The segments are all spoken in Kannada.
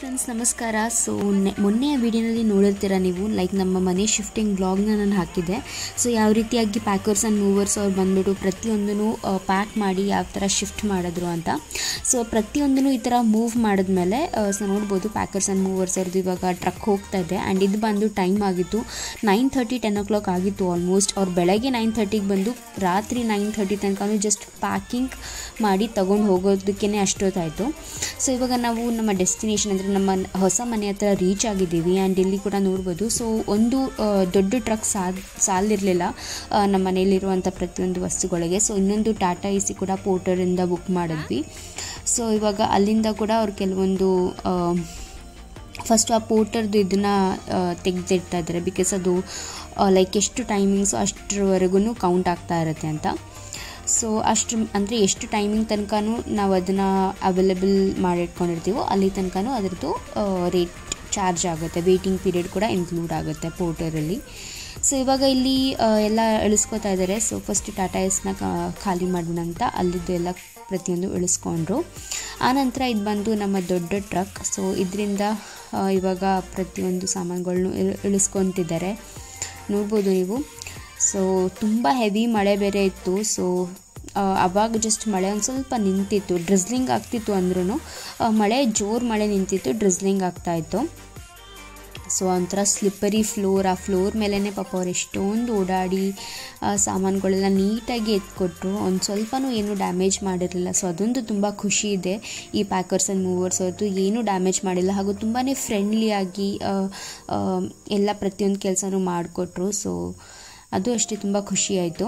ಫ್ರೆಂಡ್ಸ್ ನಮಸ್ಕಾರ ಸೊ ಮೊನ್ನೆಯ ವಿಡಿಯೋನಲ್ಲಿ ನೋಡಿರ್ತೀರ ನೀವು ಲೈಕ್ ನಮ್ಮ ಮನೆ ಶಿಫ್ಟಿಂಗ್ ಬ್ಲಾಗ್ನ ನಾನು ಹಾಕಿದ್ದೆ ಸೊ ಯಾವ ರೀತಿಯಾಗಿ ಪ್ಯಾಕರ್ಸ್ ಆ್ಯಂಡ್ ಮೂವರ್ಸ್ ಅವ್ರು ಬಂದ್ಬಿಟ್ಟು ಪ್ರತಿಯೊಂದೂ ಪ್ಯಾಕ್ ಮಾಡಿ ಯಾವ ಥರ ಶಿಫ್ಟ್ ಮಾಡಿದ್ರು ಅಂತ ಸೊ ಪ್ರತಿಯೊಂದೂ ಈ ಥರ ಮೂವ್ ಮಾಡಿದ್ಮೇಲೆ ಸೊ ನೋಡ್ಬೋದು ಪ್ಯಾಕರ್ಸ್ ಆ್ಯಂಡ್ ಮೂವರ್ಸ್ ಅವ್ರದ್ದು ಇವಾಗ ಟ್ರಕ್ ಹೋಗ್ತಾ ಇದೆ ಆ್ಯಂಡ್ ಇದು ಬಂದು ಟೈಮ್ ಆಗಿತ್ತು nine thirty ten o'clock ಆಗಿತ್ತು ಆಲ್ಮೋಸ್ಟ್ ಅವ್ರು ಬೆಳಗ್ಗೆ ನೈನ್ ಥರ್ಟಿಗೆ ಬಂದು ರಾತ್ರಿ ನೈನ್ ಥರ್ಟಿ ತನಕ ಜಸ್ಟ್ ಪ್ಯಾಕಿಂಗ್ ಮಾಡಿ ತಗೊಂಡು ಹೋಗೋದಕ್ಕೇ ಅಷ್ಟೊತ್ತಾಯಿತು ಸೊ ಇವಾಗ ನಾವು ನಮ್ಮ ಡೆಸ್ಟಿನೇಷನ್ ಅಂದರೆ ನಮ್ಮ ಹೊಸ ಮನೆ ಹತ್ರ ರೀಚ್ ಆಗಿದ್ದೀವಿ ಆ್ಯಂಡ್ ಇಲ್ಲಿ ಕೂಡ ನೋಡ್ಬೋದು ಸೊ ಒಂದು ಆ, ದೊಡ್ಡ ಟ್ರಕ್ ಸಾಲ್ ಸಾಲಿರಲಿಲ್ಲ ನಮ್ಮ ಮನೆಯಲ್ಲಿರುವಂಥ ಪ್ರತಿಯೊಂದು ವಸ್ತುಗಳಿಗೆ ಸೊ ಇನ್ನೊಂದು ಟಾಟಾ ಎ ಸಿ ಕೂಡ ಪೋರ್ಟರಿಂದ ಬುಕ್ ಮಾಡಿದ್ವಿ ಸೊ ಇವಾಗ ಅಲ್ಲಿಂದ ಕೂಡ ಅವ್ರು ಕೆಲವೊಂದು ಆ, ಫಸ್ಟ್ ಆ ಪೋರ್ಟರ್ದು ಇದನ್ನು ತೆಗೆದಿಡ್ತಾ ಇದ್ದಾರೆ ಬಿಕಾಸ್ ಅದು ಲೈಕ್ ಎಷ್ಟು ಟೈಮಿಂಗ್ಸು ಅಷ್ಟರವರೆಗೂ ಕೌಂಟ್ ಆಗ್ತಾ ಇರುತ್ತೆ ಅಂತ ಸೊ ಅಷ್ಟು ಅಂದರೆ ಎಷ್ಟು ಟೈಮಿಂಗ್ ತನಕನೂ ನಾವು ಅದನ್ನು ಅವೈಲೇಬಲ್ ಮಾಡಿಟ್ಕೊಂಡಿರ್ತೀವೋ ಅಲ್ಲಿ ತನಕನೂ ಅದರದ್ದು ರೇಟ್ ಚಾರ್ಜ್ ಆಗುತ್ತೆ ವೇಟಿಂಗ್ ಪೀರಿಯಡ್ ಕೂಡ ಇನ್ಕ್ಲೂಡ್ ಆಗುತ್ತೆ ಪೋರ್ಟರಲ್ಲಿ ಸೊ ಇವಾಗ ಇಲ್ಲಿ ಆ, ಎಲ್ಲ ಇಳಿಸ್ಕೊತಾ ಇದ್ದಾರೆ ಸೊ ಫಸ್ಟ್ ಟಾಟಾ ಎಸ್ನ ಖಾಲಿ ಮಾಡೋಣ ಅಂತ ಅಲ್ಲಿದ್ದು ಎಲ್ಲ ಪ್ರತಿಯೊಂದು ಇಳಿಸ್ಕೊಂಡ್ರು ಆನಂತರ ಇದು ಬಂದು ನಮ್ಮ ದೊಡ್ಡ ಟ್ರಕ್ ಸೊ ಇದರಿಂದ ಇವಾಗ ಪ್ರತಿಯೊಂದು ಸಾಮಾನುಗಳ್ನು ಇಳ್ ಇಳಿಸ್ಕೊತಿದ್ದಾರೆ ನೋಡ್ಬೋದು ನೀವು ಸೊ ತುಂಬ ಹೆವಿ ಮಳೆ ಬೇರೆ ಇತ್ತು ಸೊ ಅವಾಗ ಜಸ್ಟ್ ಮಳೆ ಒಂದು ಸ್ವಲ್ಪ ನಿಂತಿತ್ತು ಡ್ರಿಸ್ಲಿಂಗ್ ಆಗ್ತಿತ್ತು ಅಂದ್ರೂ ಮಳೆ ಜೋರು ಮಳೆ ನಿಂತಿತ್ತು ಡ್ರಿಸ್ಲಿಂಗ್ ಆಗ್ತಾಯಿತ್ತು ಸೊ ಒಂಥರ ಸ್ಲಿಪ್ಪರಿ ಫ್ಲೋರ್ ಆ ಫ್ಲೋರ್ ಮೇಲೇ ಪಾಪ ಅವ್ರು ಎಷ್ಟೊಂದು ಓಡಾಡಿ ಆ ಸಾಮಾನುಗಳೆಲ್ಲ ನೀಟಾಗಿ ಎತ್ಕೊಟ್ರು ಒಂದು ಸ್ವಲ್ಪನೂ ಏನೂ ಡ್ಯಾಮೇಜ್ ಮಾಡಿರಲಿಲ್ಲ ಸೊ ಅದೊಂದು ತುಂಬ ಖುಷಿ ಇದೆ ಈ ಪ್ಯಾಕರ್ಸ್ ಆ್ಯಂಡ್ ಮೂವರ್ಸ್ ಅವ್ರದ್ದು ಏನೂ ಡ್ಯಾಮೇಜ್ ಮಾಡಿಲ್ಲ ಹಾಗೂ ತುಂಬಾ ಫ್ರೆಂಡ್ಲಿಯಾಗಿ ಎಲ್ಲ ಪ್ರತಿಯೊಂದು ಕೆಲಸನೂ ಮಾಡಿಕೊಟ್ರು ಸೊ ಅದು ಅಷ್ಟೇ ತುಂಬ ಖುಷಿ ಆಯಿತು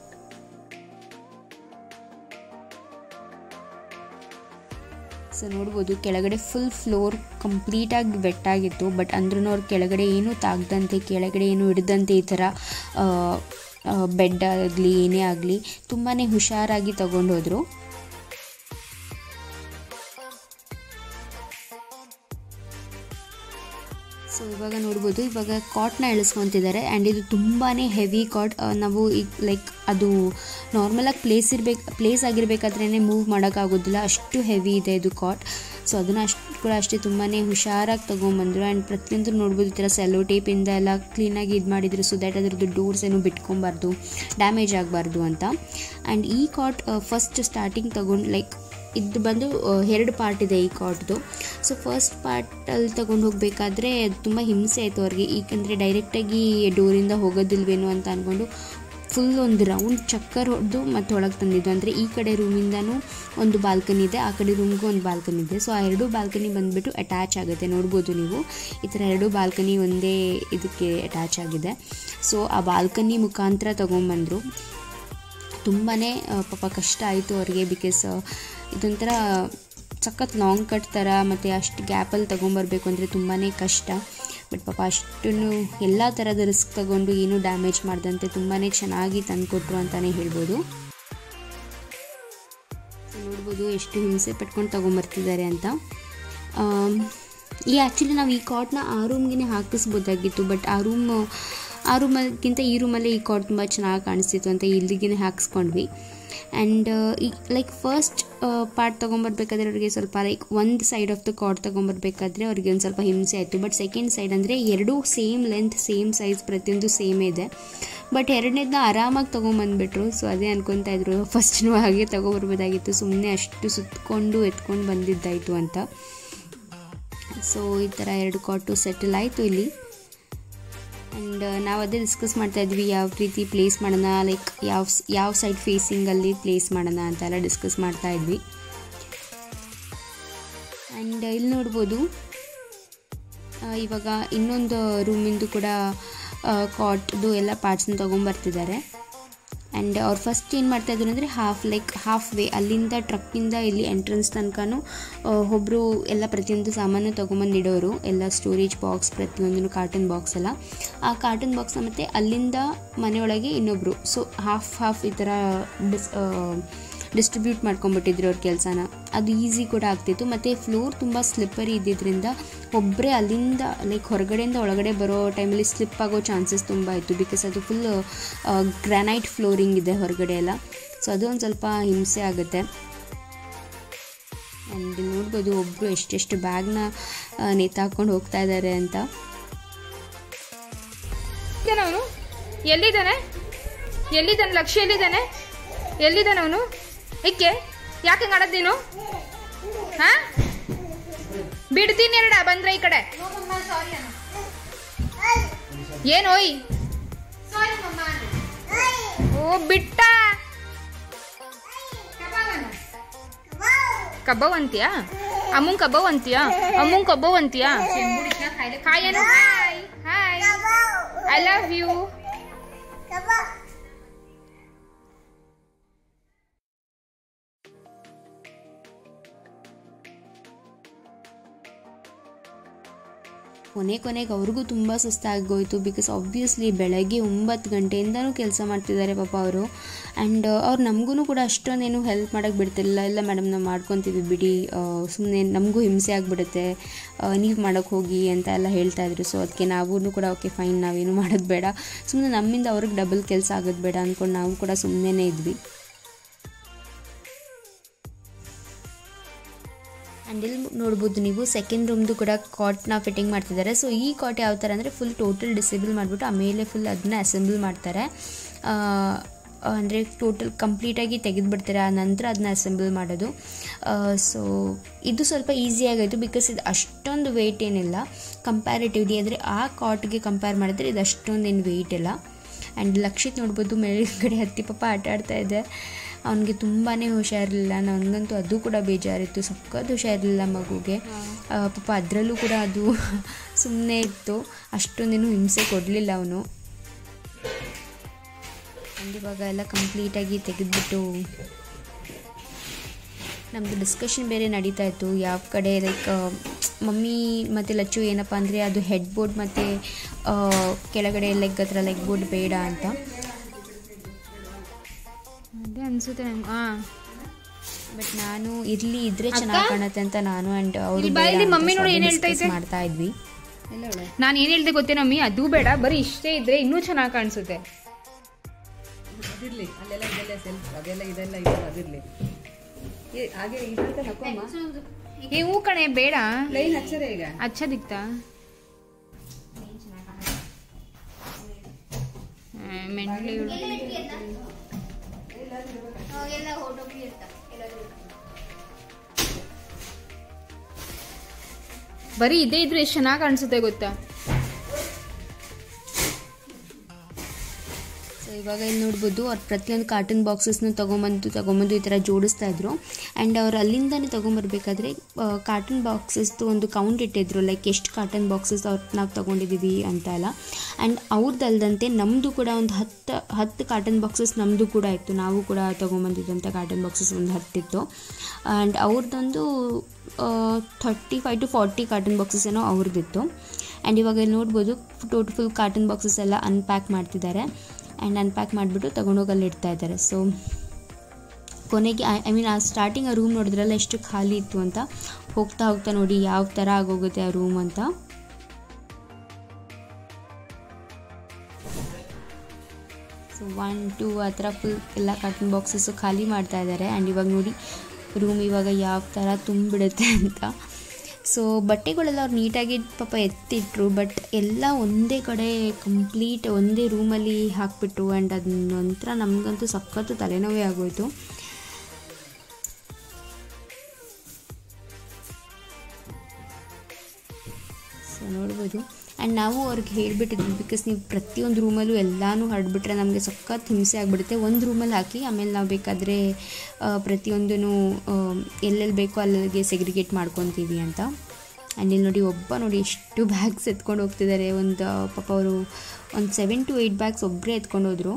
ಸೊ ನೋಡ್ಬೋದು ಕೆಳಗಡೆ ಫುಲ್ ಫ್ಲೋರ್ ಕಂಪ್ಲೀಟಾಗಿ ಬೆಟ್ಟಾಗಿತ್ತು ಬಟ್ ಅಂದ್ರೂ ಅವ್ರು ಕೆಳಗಡೆ ಏನೂ ತಾಗದಂತೆ ಕೆಳಗಡೆ ಏನೂ ಹಿಡ್ದಂತೆ ಈ ಥರ ಬೆಡ್ ಆಗಲಿ ಏನೇ ಆಗಲಿ ತುಂಬಾ ಹುಷಾರಾಗಿ ತಗೊಂಡೋದ್ರು ಸೊ ಇವಾಗ ನೋಡ್ಬೋದು ಇವಾಗ ಕಾಟ್ನ ಇಳಿಸ್ಕೊತಿದ್ದಾರೆ ಆ್ಯಂಡ್ ಇದು ತುಂಬಾ ಹೆವಿ ಕಾಟ್ ನಾವು ಈಗ ಲೈಕ್ ಅದು ನಾರ್ಮಲಾಗಿ ಪ್ಲೇಸ್ ಇರಬೇಕು ಪ್ಲೇಸ್ ಆಗಿರಬೇಕಾದ್ರೇ ಮೂವ್ ಮಾಡೋಕ್ಕಾಗೋದಿಲ್ಲ ಅಷ್ಟು ಹೆವಿ ಇದೆ ಇದು ಕಾಟ್ ಸೊ ಅದನ್ನು ಅಷ್ಟು ಕೂಡ ಅಷ್ಟೇ ತುಂಬಾ ಹುಷಾರಾಗಿ ತೊಗೊಂಬಂದರು ಆ್ಯಂಡ್ ಪ್ರತಿಯೊಂದು ನೋಡ್ಬೋದು ಈ ಥರ ಸೆಲ್ಲೋ ಟೇಪಿಂದ ಎಲ್ಲ ಕ್ಲೀನಾಗಿ ಇದು ಮಾಡಿದ್ರು ಸೊ ದ್ಯಾಟ್ ಅದರದ್ದು ಡೋರ್ಸ್ ಏನು ಬಿಟ್ಕೊಬಾರ್ದು ಡ್ಯಾಮೇಜ್ ಆಗಬಾರ್ದು ಅಂತ ಆ್ಯಂಡ್ ಈ ಕಾಟ್ ಫಸ್ಟ್ ಸ್ಟಾರ್ಟಿಂಗ್ ತೊಗೊಂಡು ಲೈಕ್ ಇದು ಬಂದು ಆ, ಎರಡು ಪಾರ್ಟ್ ಇದೆ ಈ ಕಾಟ್ದು ಸೊ ಫಸ್ಟ್ ಪಾರ್ಟಲ್ಲಿ ತೊಗೊಂಡು ಹೋಗಬೇಕಾದ್ರೆ ತುಂಬ ಹಿಂಸೆ ಆಯಿತು ಅವ್ರಿಗೆ ಏಕೆಂದರೆ ಡೈರೆಕ್ಟಾಗಿ ಡೋರಿಂದ ಹೋಗೋದಿಲ್ವೇನೋ ಅಂತ ಅಂದ್ಕೊಂಡು ಫುಲ್ ಒಂದು ರೌಂಡ್ ಚಕ್ಕರ್ ಹೊಡೆದು ಮತ್ತೆ ಒಳಗೆ ತಂದಿದ್ದು ಅಂದರೆ ಈ ಕಡೆ ರೂಮಿಂದನೂ ಒಂದು ಬಾಲ್ಕನಿ ಇದೆ ಆ ಕಡೆ ರೂಮ್ಗೂ ಒಂದು ಬಾಲ್ಕನಿ ಇದೆ ಸೊ ಆ ಎರಡು ಬಾಲ್ಕನಿ ಬಂದುಬಿಟ್ಟು ಅಟ್ಯಾಚ್ ಆಗುತ್ತೆ ನೋಡ್ಬೋದು ನೀವು ಈ ಥರ ಎರಡು ಬಾಲ್ಕನಿ ಒಂದೇ ಇದಕ್ಕೆ ಅಟ್ಯಾಚ್ ಆಗಿದೆ ಸೊ ಆ ಬಾಲ್ಕನಿ ಮುಖಾಂತರ ತೊಗೊಂಬಂದರು ತುಂಬಾ ಪಾಪ ಕಷ್ಟ ಆಯಿತು ಅವ್ರಿಗೆ ಬಿಕಾಸ್ ಇದೊಂಥರ ಸಖತ್ ಲಾಂಗ್ ಕಟ್ ಥರ ಮತ್ತು ಅಷ್ಟು ಗ್ಯಾಪಲ್ಲಿ ತೊಗೊಂಬರ್ಬೇಕು ಅಂದರೆ ತುಂಬಾ ಕಷ್ಟ ಬಟ್ ಪಾಪ ಅಷ್ಟನ್ನು ಎಲ್ಲ ಥರದ ರಿಸ್ಕ್ ತಗೊಂಡು ಏನೂ ಡ್ಯಾಮೇಜ್ ಮಾಡ್ದಂತೆ ತುಂಬಾ ಚೆನ್ನಾಗಿ ತಂದುಕೊಟ್ರು ಅಂತಲೇ ಹೇಳ್ಬೋದು ಸೊ ನೋಡ್ಬೋದು ಎಷ್ಟು ಹಿಂಸೆ ಪಟ್ಕೊಂಡು ತೊಗೊಂಬರ್ತಿದ್ದಾರೆ ಅಂತ ಆಮ್, ಈ ಆ್ಯಕ್ಚುಲಿ ನಾವು ಈ ಕಾಟ್ನ ಆ ರೂಮ್ಗೆ ಹಾಕಿಸ್ಬೋದಾಗಿತ್ತು ಬಟ್ ಆ ರೂಮ್ ಆ ರೂಮಲ್ಗಿಂತ ಈ ರೂಮಲ್ಲೇ ಈ ಕಾಟ್ ತುಂಬ ಚೆನ್ನಾಗಿ ಕಾಣಿಸ್ತಿತ್ತು ಅಂತ ಇಲ್ಲಿಗೆ ಹಾಕಿಸ್ಕೊಂಡ್ವಿ ಆ್ಯಂಡ್ ಈ ಲೈಕ್ ಫಸ್ಟ್ ಪಾರ್ಟ್ ತೊಗೊಂಬರ್ಬೇಕಾದ್ರೆ ಅವ್ರಿಗೆ ಸ್ವಲ್ಪ ಲೈಕ್ ಒಂದು ಸೈಡ್ ಆಫ್ ದ ಕಾಟ್ ತೊಗೊಂಬರ್ಬೇಕಾದ್ರೆ ಅವ್ರಿಗೆ ಒಂದು ಸ್ವಲ್ಪ ಹಿಂಸೆ ಆಯಿತು ಬಟ್ ಸೆಕೆಂಡ್ ಸೈಡ್ ಅಂದರೆ ಎರಡೂ ಸೇಮ್ ಲೆಂತ್ ಸೇಮ್ ಸೈಜ್ ಪ್ರತಿಯೊಂದು ಸೇಮ್ ಇದೆ ಬಟ್ ಎರಡನೇದನ್ನ ಆರಾಮಾಗಿ ತೊಗೊಂಬಂದ್ಬಿಟ್ರು ಸೊ ಅದೇ ಅನ್ಕೊತಾ ಇದ್ರು ಫಸ್ಟ್ನೂ ಹಾಗೆ ತೊಗೊಬರ್ಬೋದಾಗಿತ್ತು ಸುಮ್ಮನೆ ಅಷ್ಟು ಸುತ್ತಕೊಂಡು ಎತ್ಕೊಂಡು ಬಂದಿದ್ದಾಯಿತು ಅಂತ ಸೊ ಈ ಥರ ಎರಡು ಕಾಟು ಸೆಟಲ್ ಆಯಿತು ಇಲ್ಲಿ ಆ್ಯಂಡ್ ನಾವು ಅದೇ ಡಿಸ್ಕಸ್ ಮಾಡ್ತಾ ಇದ್ವಿ ಯಾವ ರೀತಿ ಪ್ಲೇಸ್ ಮಾಡೋಣ ಲೈಕ್ ಯಾವ ಯಾವ ಸೈಡ್ ಫೇಸಿಂಗಲ್ಲಿ ಪ್ಲೇಸ್ ಮಾಡೋಣ ಅಂತೆಲ್ಲ ಡಿಸ್ಕಸ್ ಮಾಡ್ತಾ ಇದ್ವಿ ಆ್ಯಂಡ್ ಇಲ್ಲಿ ನೋಡ್ಬೋದು ಆ, ಇವಾಗ ಇನ್ನೊಂದು ರೂಮಿಂದು ಕೂಡ ಕಾಟ್ದು ಎಲ್ಲ ಪಾರ್ಟ್ಸ್ನ ತೊಗೊಂಬರ್ತಿದ್ದಾರೆ ಆ್ಯಂಡ್ ಅವ್ರು ಫಸ್ಟ್ ಏನು ಮಾಡ್ತಾಯಿದ್ರು ಅಂದರೆ ಹಾಫ್ ಲೈಕ್ ಹಾಫ್ ವೇ ಅಲ್ಲಿಂದ ಟ್ರಕ್ಕಿಂದ ಇಲ್ಲಿ ಎಂಟ್ರೆನ್ಸ್ ತನಕನೂ ಒಬ್ಬರು ಎಲ್ಲ ಪ್ರತಿಯೊಂದು ಸಾಮಾನು ತೊಗೊಂಬಂದು ಇಡೋರು ಎಲ್ಲ ಸ್ಟೋರೇಜ್ ಬಾಕ್ಸ್ ಪ್ರತಿಯೊಂದೂ ಕಾರ್ಟನ್ ಬಾಕ್ಸ್ ಎಲ್ಲ ಆ ಕಾರ್ಟನ್ ಬಾಕ್ಸ್ನ ಮತ್ತು ಅಲ್ಲಿಂದ ಮನೆಯೊಳಗೆ ಇನ್ನೊಬ್ಬರು ಸೊ ಹಾಫ್ ಹಾಫ್ ಈ ಥರ ಡಿಸ್ ಡಿಸ್ಟ್ರಿಬ್ಯೂಟ್ ಮಾಡ್ಕೊಂಬಿಟ್ಟಿದ್ರು ಅವ್ರ ಕೆಲಸನ ಅದು ಈಸಿ ಕೂಡ ಆಗ್ತಿತ್ತು ಮತ್ತು ಫ್ಲೋರ್ ತುಂಬ ಸ್ಲಿಪ್ಪರಿ ಇದ್ದಿದ್ದರಿಂದ ಒಬ್ಬರೇ ಅಲ್ಲಿಂದ ಲೈಕ್ ಹೊರಗಡೆಯಿಂದ ಒಳಗಡೆ ಬರೋ ಟೈಮಲ್ಲಿ ಸ್ಲಿಪ್ ಆಗೋ ಚಾನ್ಸಸ್ ತುಂಬ ಇತ್ತು ಬಿಕಾಸ್ ಅದು ಫುಲ್ ಗ್ರಾನೈಟ್ ಫ್ಲೋರಿಂಗ್ ಇದೆ ಹೊರಗಡೆ ಎಲ್ಲ ಸೊ ಅದು ಒಂದು ಸ್ವಲ್ಪ ಹಿಂಸೆ ಆಗುತ್ತೆ ಆ್ಯಂಡ್ ನೋಡ್ಬೋದು ಒಬ್ಬರು ಎಷ್ಟೆಷ್ಟು ಬ್ಯಾಗ್ನ ನೇತಾಕೊಂಡು ಹೋಗ್ತಾ ಇದ್ದಾರೆ ಅಂತ ಇದ್ದಾನೆ ಅವನು ಎಲ್ಲಿದ್ದಾನೆ ಎಲ್ಲಿದ್ದಾನೆ ಲಕ್ಷ್ಯ ಎಲ್ಲಿದ್ದಾನೆ ಎಲ್ಲಿದ್ದಾನೆ ಅವನು ಏಕೆ ಯಾಕೆ ಹಂಗ್ ಆಡೋದ್ ನೀನು ಹಾ ಬಿಡ್ತೀನಿ ಎರಡ ಬಂದ್ರೆ ಈ ಕಡೆ ಏನು ಓಯ್ ಓ ಬಿಟ್ಟ ಕಬ್ಬವ್ ಅಂತೀಯಾ ಅಮ್ಮಂಗ್ ಕಬ್ಬವ್ ಅಂತೀಯಾ ಅಮ್ಮಂಗ್ ಕಬ್ಬವ್ ಅಂತೀಯಾ ಹಾಯ್ ಏನು hi hi I love you ಕೊನೆ ಕೊನೆಗೆ ಅವ್ರಿಗೂ ತುಂಬ ಸುಸ್ತಾಗೋಯ್ತು ಬಿಕಾಸ್ ಆಬ್ವಿಯಸ್ಲಿ ಬೆಳಗ್ಗೆ ಒಂಬತ್ತು ಗಂಟೆಯಿಂದನೂ ಕೆಲಸ ಮಾಡ್ತಿದ್ದಾರೆ ಪಾಪ ಅವರು ಆ್ಯಂಡ್ ಅವ್ರು ನಮಗೂ ಕೂಡ ಅಷ್ಟೊಂದೇನು ಹೆಲ್ಪ್ ಮಾಡೋಕ್ಕೆ ಬಿಡ್ತಿಲ್ಲ ಇಲ್ಲ ಮೇಡಮ್ ನಾವು ಮಾಡ್ಕೊತೀವಿ ಬಿಡಿ ಸುಮ್ಮನೆ ನಮಗೂ ಹಿಂಸೆ ಆಗಿಬಿಡುತ್ತೆ ನೀವು ಮಾಡೋಕ್ಕೆ ಹೋಗಿ ಅಂತ ಎಲ್ಲ ಹೇಳ್ತಾ ಇದ್ರು ಸೊ ಅದಕ್ಕೆ ನಾವು ಕೂಡ ಓಕೆ ಫೈನ್ ನಾವೇನು ಮಾಡೋದು ಬೇಡ ಸುಮ್ಮನೆ ನಮ್ಮಿಂದ ಅವ್ರಿಗೆ ಡಬಲ್ ಕೆಲಸ ಆಗೋದು ಬೇಡ ಅಂದ್ಕೊಂಡು ನಾವು ಕೂಡ ಸುಮ್ಮನೆ ಇದ್ವಿ ಆ್ಯಂಡ್ ಇಲ್ಲಿ ನೋಡ್ಬೋದು ನೀವು ಸೆಕೆಂಡ್ ರೂಮ್ದು ಕೂಡ ಕಾಟ್ನ ಫಿಟ್ಟಿಂಗ್ ಮಾಡ್ತಿದ್ದಾರೆ ಸೊ ಈ ಕಾಟ್ ಯಾವ ಥರ ಅಂದರೆ ಫುಲ್ ಟೋಟಲ್ ಡಿಸೇಬಲ್ ಮಾಡಿಬಿಟ್ಟು ಆಮೇಲೆ ಫುಲ್ ಅದನ್ನ ಅಸೆಂಬಲ್ ಮಾಡ್ತಾರೆ ಅಂದರೆ ಟೋಟಲ್ ಕಂಪ್ಲೀಟಾಗಿ ತೆಗೆದುಬಿಡ್ತಾರೆ ಆ ನಂತರ ಅದನ್ನ ಅಸೆಂಬಲ್ ಮಾಡೋದು ಸೊ ಇದು ಸ್ವಲ್ಪ ಈಸಿ ಆಗಾಯಿತು ಬಿಕಾಸ್ ಇದು ಅಷ್ಟೊಂದು ವೆಯ್ಟ್ ಏನಿಲ್ಲ ಕಂಪ್ಯಾರಿಟಿವ್ಲಿ ಅಂದರೆ ಆ ಕಾಟ್ಗೆ ಕಂಪೇರ್ ಮಾಡಿದ್ರೆ ಇದು ಅಷ್ಟೊಂದೇನು ವೆಯ್ಟ್ ಇಲ್ಲ ಆ್ಯಂಡ್ ಲಕ್ಷಿತ್ ನೋಡ್ಬೋದು ಮೇಲ್ಗಡೆ ಹತ್ತಿ ಪಾಪ ಆಟ ಆಡ್ತಾ ಇದೆ ಅವನಿಗೆ ತುಂಬಾ ಹುಷಾರಿರಲಿಲ್ಲ ನನಗಂತೂ ಅದು ಕೂಡ ಬೇಜಾರಿತ್ತು ಸಖತ್ ಹುಷಾರಿರಲಿಲ್ಲ ಮಗುಗೆ ಆ, ಪಾಪ ಅದರಲ್ಲೂ ಕೂಡ ಅದು ಸುಮ್ಮನೆ ಇತ್ತು ಅಷ್ಟೊಂದೇನು ಹಿಂಸೆ ಕೊಡಲಿಲ್ಲ ಅವನು ಆ್ಯಂಡ್ ಇವಾಗ ಎಲ್ಲ ಕಂಪ್ಲೀಟಾಗಿ ತೆಗೆದ್ಬಿಟ್ಟು ನಮ್ಮದು ಡಿಸ್ಕಷನ್ ಬೇರೆ ನಡೀತಾ ಇತ್ತು ಯಾವ ಕಡೆ ಲೈಕ್ ಮಮ್ಮಿ ಮತ್ತು ಲಚ್ಚು ಏನಪ್ಪ ಅಂದರೆ ಅದು ಹೆಡ್ ಬೋರ್ಡ್ ಮತ್ತು ಕೆಳಗಡೆ ಲೆಗ್ ಹತ್ರ ಲೆಗ್ ಬೋರ್ಡ್ ಬೇಡ ಅಂತ ಅದೇ ಅನ್ಸುತ್ತೆ ನಂಗೆ ಹಾ ಬಟ್ ನಾನು ಇರ್ಲಿ ಇದ್ರೆ ಚೆನ್ನಾಗಿ ಕಾಣುತ್ತೆ ಅಂತ ನಾನು ಅಂಡ್ ಅವರು ಇಲ್ಲಿ ಬಾ, ಇಲ್ಲಿ ಮಮ್ಮಿ ನೋಡಿ ಏನ್ ಹೇಳ್ತಾ ಐತೆ? ಮಾಡ್ತಾ ಇದ್ವಿ ನಾನು ಏನು ಹೇಳ್ದೆ ಗೊತ್ತೇನಮ್ಮಿ ಅದು ಬೇಡ ಬರೀ ಇಷ್ಟೇ ಇದ್ರೆ ಇನ್ನೂ ಚೆನ್ನಾಗಿ ಕಾಣಿಸುತ್ತೆ ಅದಿರ್ಲಿ ಅಲ್ಲೆಲ್ಲ ಇದೆಲ್ಲ ಸೆಲ್ಫ್ ಅದೆಲ್ಲ ಇದೆಲ್ಲ ಇದೆಲ್ಲ ಅದಿರ್ಲಿ ಏ, ಹಾಗೆ ಇದಂತ ಹಾಕೋಮ್ಮ ಏ ಹೂ ಕಣೆ ಬೇಡ ಲೈನ್ ಹಚ್ಚರೆ ಈಗ ಹಚ್ಚದಿಕ್ತಾ ಮೆಂಟ್ಲಿ ಬರೀ ಇದೇ ಇದ್ರೆ ಎಷ್ಟು ಚೆನ್ನಾಗಿ ಕಾಣಿಸುತ್ತೆ ಗೊತ್ತಾ ಸೊ ಇವಾಗ ಇಲ್ಲಿ ನೋಡ್ಬೋದು ಅವ್ರು ಪ್ರತಿಯೊಂದು ಕಾರ್ಟನ್ ಬಾಕ್ಸಸ್ನ ತೊಗೊಂಬಂದು ತೊಗೊಂಬಂದು ಈ ಥರ ಜೋಡಿಸ್ತಾ ಇದ್ರು ಆ್ಯಂಡ್ ಅವ್ರು ಅಲ್ಲಿಂದನೇ ತೊಗೊಂಬರ್ಬೇಕಾದ್ರೆ ಕಾರ್ಟನ್ ಬಾಕ್ಸಸ್ದು ಒಂದು ಕೌಂಟ್ ಇಟ್ಟಿದ್ರು ಲೈಕ್ ಎಷ್ಟು ಕಾರ್ಟನ್ ಬಾಕ್ಸಸ್ ಅವ್ರು ನಾವು ತೊಗೊಂಡಿದ್ದೀವಿ ಅಂತ ಎಲ್ಲ ಆ್ಯಂಡ್ ಅವ್ರದ್ದಲ್ದಂತೆ ನಮ್ಮದು ಕೂಡ ಒಂದು ಹತ್ತು ಹತ್ತು ಕಾರ್ಟನ್ ಬಾಕ್ಸಸ್ ನಮ್ಮದು ಕೂಡ ಇತ್ತು ನಾವು ಕೂಡ ತೊಗೊಂಬಂದಿದ್ದಂಥ ಕಾರ್ಟನ್ ಬಾಕ್ಸಸ್ ಒಂದು ಹತ್ತಿತ್ತು ಆ್ಯಂಡ್ ಅವ್ರದ್ದೊಂದು thirty five to forty carton boxes ಏನೋ ಅವ್ರದ್ದಿತ್ತು ಆ್ಯಂಡ್ ಇವಾಗ ಇಲ್ಲಿ ನೋಡ್ಬೋದು ಟೋಟ್ ಫುಲ್ ಕಾರ್ಟನ್ ಬಾಕ್ಸಸ್ ಎಲ್ಲ ಅನ್ಪ್ಯಾಕ್ ಮಾಡ್ತಿದ್ದಾರೆ ಆ್ಯಂಡ್ ಅನ್ಪ್ಯಾಕ್ ಮಾಡಿಬಿಟ್ಟು ತೊಗೊಂಡೋಗಿ ಅಲ್ಲಿ ಇಡ್ತಾ ಇದ್ದಾರೆ ಸೊ ಕೊನೆಗೆ ಐ ಮೀನ್ ಆ ಸ್ಟಾರ್ಟಿಂಗ್ ಆ ರೂಮ್ ನೋಡಿದ್ರಲ್ಲ ಎಷ್ಟು ಖಾಲಿ ಇತ್ತು ಅಂತ ಹೋಗ್ತಾ ಹೋಗ್ತಾ ನೋಡಿ ಯಾವ ಥರ ಆಗೋಗುತ್ತೆ ಆ ರೂಮ್ ಅಂತ ಸೊ ಒನ್ ಟೂ ಆ ಥರ ಫುಲ್ ಎಲ್ಲ ಕಾರ್ಟನ್ ಬಾಕ್ಸಸ್ಸು ಖಾಲಿ ಮಾಡ್ತಾ ಇದ್ದಾರೆ ಆ್ಯಂಡ್ ಇವಾಗ ನೋಡಿ ರೂಮ್ ಇವಾಗ ಯಾವ ಥರ ತುಂಬಿಡುತ್ತೆ ಅಂತ ಸೊ ಬಟ್ಟೆಗಳೆಲ್ಲ ಅವ್ರು ನೀಟಾಗಿ ಪಾಪ ಎತ್ತಿಟ್ರು ಬಟ್ ಎಲ್ಲ ಒಂದೇ ಕಡೆ ಕಂಪ್ಲೀಟ್ ಒಂದೇ ರೂಮಲ್ಲಿ ಹಾಕ್ಬಿಟ್ರು ಆ್ಯಂಡ್ ಅದ ನಂತರ ನಮಗಂತೂ ಸಖತ್ತು ತಲೆನೋವೇ ಆಗೋಯ್ತು ಸೊ ನೋಡ್ಬೋದು ಆ್ಯಂಡ್ ನಾವು ಅವ್ರಿಗೆ ಹೇಳಿಬಿಟ್ಟಿದ್ವಿ ಬಿಕಾಸ್ ನೀವು ಪ್ರತಿಯೊಂದು ರೂಮಲ್ಲೂ ಎಲ್ಲನೂ ಹರಡ್ಬಿಟ್ರೆ ನಮಗೆ ಸಖತ್ ಹಿಂಸೆ ಆಗಿಬಿಡುತ್ತೆ ಒಂದು ರೂಮಲ್ಲಿ ಹಾಕಿ ಆಮೇಲೆ ನಾವು ಬೇಕಾದರೆ ಪ್ರತಿಯೊಂದೂ ಎಲ್ಲೆಲ್ಲಿ ಬೇಕೋ ಅಲ್ಲಿಗೆ ಸೆಗ್ರಿಗೇಟ್ ಮಾಡ್ಕೊತೀವಿ ಅಂತ ಆ್ಯಂಡ್ ಇಲ್ಲಿ ನೋಡಿ ಒಬ್ಬ ನೋಡಿ ಎಷ್ಟು ಬ್ಯಾಗ್ಸ್ ಎತ್ಕೊಂಡು ಹೋಗ್ತಿದ್ದಾರೆ ಒಂದು ಪಾಪ ಅವರು ಒಂದು ಸೆವೆನ್ ಟು ಏಯ್ಟ್ ಬ್ಯಾಗ್ಸ್ ಒಬ್ಬರೇ ಎತ್ಕೊಂಡು ಹೋದರು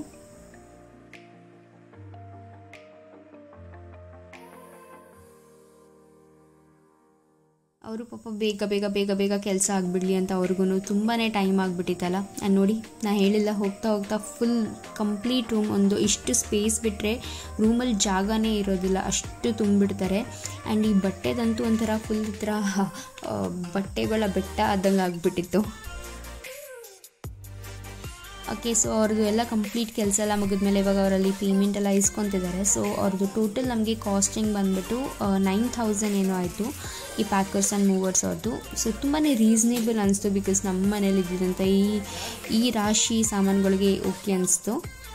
ಅವರು ಪಾಪ ಬೇಗ ಬೇಗ ಬೇಗ ಬೇಗ ಕೆಲಸ ಆಗಿಬಿಡ್ಲಿ ಅಂತ ಅವ್ರಿಗೂ ತುಂಬಾ ಟೈಮ್ ಆಗಿಬಿಟ್ಟಿತ್ತಲ್ಲ ನಾನು ನೋಡಿ ನಾನು ಹೇಳಿಲ್ಲ ಹೋಗ್ತಾ ಹೋಗ್ತಾ ಫುಲ್ ಕಂಪ್ಲೀಟ್ ರೂಮ್ ಒಂದು ಇಷ್ಟು ಸ್ಪೇಸ್ ಬಿಟ್ಟರೆ ರೂಮಲ್ಲಿ ಜಾಗನೇ ಇರೋದಿಲ್ಲ ಅಷ್ಟು ತುಂಬಿಡ್ತಾರೆ ಆ್ಯಂಡ್ ಈ ಬಟ್ಟೆದಂತೂ ಒಂಥರ ಫುಲ್ ಈ ಥರ ಆ, ಬಟ್ಟೆಗಳ ಬೆಟ್ಟ ಆದಂಗೆ ಆಗಿಬಿಟ್ಟಿತ್ತು ಓಕೆ ಸೊ ಅವ್ರದ್ದು ಎಲ್ಲ ಕಂಪ್ಲೀಟ್ ಕೆಲಸ ಎಲ್ಲ ಮುಗಿದ್ಮೇಲೆ ಇವಾಗ ಅವರಲ್ಲಿ ಪೇಮೆಂಟ್ ಎಲ್ಲ ಇಸ್ಕೊತಿದ್ದಾರೆ ಸೊ ಅವ್ರದ್ದು ಟೋಟಲ್ ನಮಗೆ ಕಾಸ್ಟಿಂಗ್ ಬಂದ್ಬಿಟ್ಟು ನೈನ್ ಥೌಸಂಡ್ ಏನೋ ಆಯಿತು ಈ ಪ್ಯಾಕರ್ಸ್ ಆ್ಯಂಡ್ ಮೂವರ್ಸ್ ಅವ್ರದ್ದು ಸೊ ತುಂಬಾ ರೀಸನೇಬಲ್ ಅನಿಸ್ತು ಬಿಕಾಸ್ ನಮ್ಮ ಮನೇಲಿ ಇದ್ದಿದ್ದಂಥ ಈ ಈ ರಾಶಿ ಸಾಮಾನುಗಳಿಗೆ ಓಕೆ ಅನಿಸ್ತು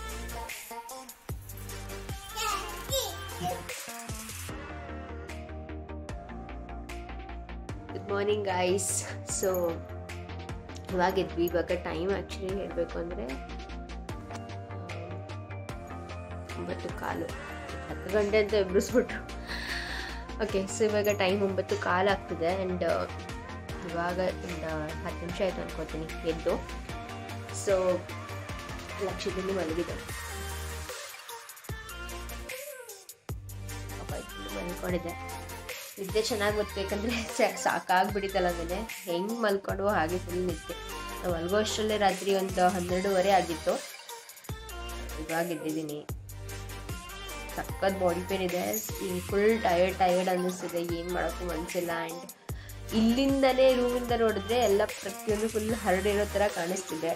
ಗುಡ್ ಮಾರ್ನಿಂಗ್ ಐಸ್ ಸೊ ಇವಾಗಿದ್ವಿ ಇವಾಗ ಟೈಮ್ ಆ್ಯಕ್ಚುಲಿ ಹೇಳಬೇಕು ಅಂದರೆ ಒಂಬತ್ತು ಕಾಲು ಹತ್ತು ಗಂಟೆ ಅಂತ ಎಬ್ಬಿಸ್ಬಿಟ್ರು ಓಕೆ ಸೊ ಇವಾಗ ಟೈಮ್ ಒಂಬತ್ತು ಕಾಲು ಆಗ್ತಿದೆ ಆ್ಯಂಡ್ ಇವಾಗ ಒಂದು ಹತ್ತು ನಿಮಿಷ ಆಯಿತು ಅನ್ಕೋತೀನಿ ಎದ್ದು ಸೊ ಲಕ್ಷದಲ್ಲಿ ಮಲಗಿದೆ ಪಾಪ ಇನ್ನು ಮಲ್ಕೊಂಡಿದ್ದೆ ನಿದ್ದೆ ಚೆನ್ನಾಗಿ ಗೊತ್ತಬೇಕಂದ್ರೆ ಸಾಕಾಗ್ಬಿಟ್ಟಿತ್ತಲ್ಲ ಅದನ್ನೇ ಹೆಂಗೆ ಮಲ್ಕೊಂಡು ಹಾಗೆ ಫುಲ್ ನಿದ್ದೆ ನಾವು ಮಲ್ಗೋ ಅಷ್ಟರಲ್ಲೇ ರಾತ್ರಿ ಒಂದು ಹನ್ನೆರಡೂವರೆ ಆಗಿತ್ತು ಇವಾಗ ಎದ್ದಿದ್ದೀನಿ ಸಖತ್ ಬಾಡಿ ಪೇನ್ ಇದೆ ಫುಲ್ ಟಯರ್ಡ್ ಟಯರ್ಡ್ ಅನ್ನಿಸ್ತಿದೆ ಏನು ಮಾಡೋಕ್ಕೂ ಮನಸ್ಸಿಲ್ಲ ಆ್ಯಂಡ್ ಇಲ್ಲಿಂದನೇ ರೂಮಿಂದ ನೋಡಿದ್ರೆ ಎಲ್ಲ ಪ್ರತಿಯೊಂದು ಫುಲ್ ಹರಡಿರೋ ಥರ ಕಾಣಿಸ್ತಿದೆ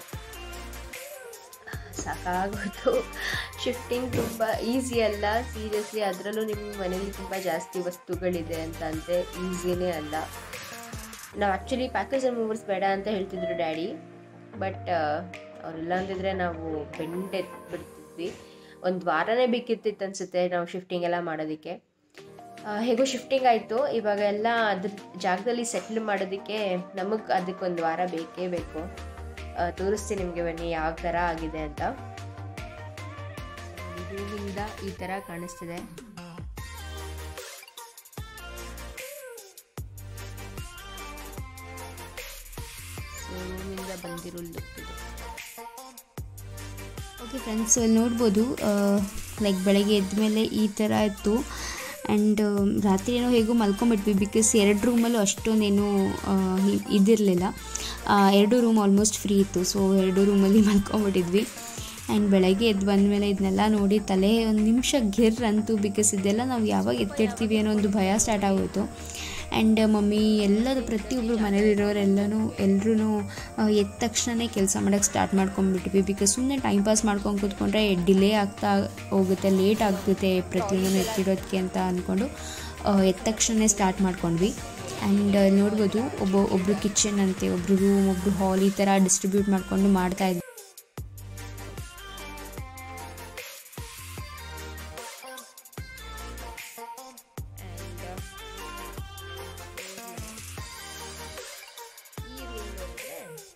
ಸಾಕಾಗೋಯ್ತು ಶಿಫ್ಟಿಂಗ್ ತುಂಬ ಈಸಿ ಅಲ್ಲ ಸೀರಿಯಸ್ಲಿ ಅದರಲ್ಲೂ ನಿಮ್ಮ ಮನೇಲಿ ತುಂಬ ಜಾಸ್ತಿ ವಸ್ತುಗಳಿದೆ ಅಂತ ಅಂದರೆ ಈಸಿನೇ ಅಲ್ಲ ನಾವು ಆ್ಯಕ್ಚುಲಿ ಪ್ಯಾಕೇಜ್ ಆ್ಯಂಡ್ ಮೂವರ್ಸ್ ಬೇಡ ಅಂತ ಹೇಳ್ತಿದ್ರು ಡ್ಯಾಡಿ ಬಟ್ ಅವರೆಲ್ಲ ಅಂದಿದ್ರೆ ನಾವು ಬೆಂಡೆತ್ ಬಿಡ್ತಿದ್ವಿ ಒಂದು ವಾರನೇ ಬೇಕಿತ್ತಿತ್ತು ಅನಿಸುತ್ತೆ ನಾವು ಶಿಫ್ಟಿಂಗ್ ಎಲ್ಲ ಮಾಡೋದಕ್ಕೆ ಆ, ಹೇಗೋ ಶಿಫ್ಟಿಂಗ್ ಆಯಿತು ಇವಾಗ ಎಲ್ಲ ಅದ್ರ ಜಾಗದಲ್ಲಿ ಸೆಟ್ಲ್ ಮಾಡೋದಕ್ಕೆ ನಮಗೆ ಅದಕ್ಕೊಂದು ವಾರ ಬೇಕೇ ಬೇಕು ಆ, ತೋರಿಸ್ತೀನಿ ನಿಮಗೆ ಬನ್ನಿ ಯಾವ ಥರ ಆಗಿದೆ ಅಂತ ರೂಮಿಂದ ಈ ಥರ ಕಾಣಿಸ್ತಿದೆ ಸೊ ರೂಮಿಂದ ಬಂದಿರೋ ಲುಕ್ ಇದು ಓಕೆ ಫ್ರೆಂಡ್ಸ್ ಇಲ್ಲಿ ನೋಡ್ಬೋದು ಲೈಕ್ ಬೆಳಗ್ಗೆ ಎದ್ಮೇಲೆ ಈ ಥರ ಇತ್ತು ಆ್ಯಂಡ್ ರಾತ್ರಿ ಏನೋ ಹೇಗೋ ಮಲ್ಕೊಂಬಿಟ್ವಿ ಬಿಕಾಸ್ ಎರಡು ರೂಮಲ್ಲೂ ಅಷ್ಟೊಂದೇನು ಆ, ಇ- ಇದಿರಲಿಲ್ಲ ಎರಡು ರೂಮ್ ಆಲ್ಮೋಸ್ಟ್ ಫ್ರೀ ಇತ್ತು ಸೊ ಎರಡು ರೂಮಲ್ಲಿ ಮಲ್ಕೊಂಬಿಟ್ಟಿದ್ವಿ ಆ್ಯಂಡ್ ಬೆಳಗ್ಗೆ ಎದ್ದು ಬಂದಮೇಲೆ ಇದನ್ನೆಲ್ಲ ನೋಡಿ ತಲೆ ಒಂದು ನಿಮಿಷ ಗಿರ್ ಅಂತು ಬಿಕಾಸ್ ಇದೆಲ್ಲ ನಾವು ಯಾವಾಗ ಎತ್ತಿಡ್ತೀವಿ ಅನ್ನೋ ಒಂದು ಭಯ ಸ್ಟಾರ್ಟ್ ಆಗೋಯ್ತು ಆ್ಯಂಡ್ ಮಮ್ಮಿ ಎಲ್ಲದು ಪ್ರತಿಯೊಬ್ಬರು ಮನೇಲಿರೋರೆಲ್ಲನೂ ಎಲ್ಲರೂ ಎದ್ದ ತಕ್ಷಣನೇ ಕೆಲಸ ಮಾಡೋಕ್ಕೆ ಸ್ಟಾರ್ಟ್ ಮಾಡ್ಕೊಂಡ್ಬಿಟ್ವಿ ಬಿಕಾಸ್ ಸುಮ್ಮನೆ ಟೈಮ್ ಪಾಸ್ ಮಾಡ್ಕೊಂಡು ಕೂತ್ಕೊಂಡ್ರೆ ಡಿಲೇ ಆಗ್ತಾ ಹೋಗುತ್ತೆ ಲೇಟ್ ಆಗುತ್ತೆ ಪ್ರತಿಯೊಂದನ್ನು ಎತ್ತಿಡೋದಕ್ಕೆ ಅಂತ ಅಂದ್ಕೊಂಡು ಎದ್ದ ತಕ್ಷಣ ಸ್ಟಾರ್ಟ್ ಮಾಡ್ಕೊಂಡ್ವಿ ಆ್ಯಂಡ್ ನೋಡ್ಬೋದು ಒಬ್ಬ ಒಬ್ಬರು ಕಿಚನ್ ಅಂತೆ ಒಬ್ಬರು ರೂಮ್ ಒಬ್ಬರು ಹಾಲ್ ಈ ಥರ ಡಿಸ್ಟ್ರಿಬ್ಯೂಟ್ ಮಾಡಿಕೊಂಡು ಮಾಡ್ತಾ ಇದ್ವಿ ಈ ರೂಮ್ ನೋಡಿದ್ರೆ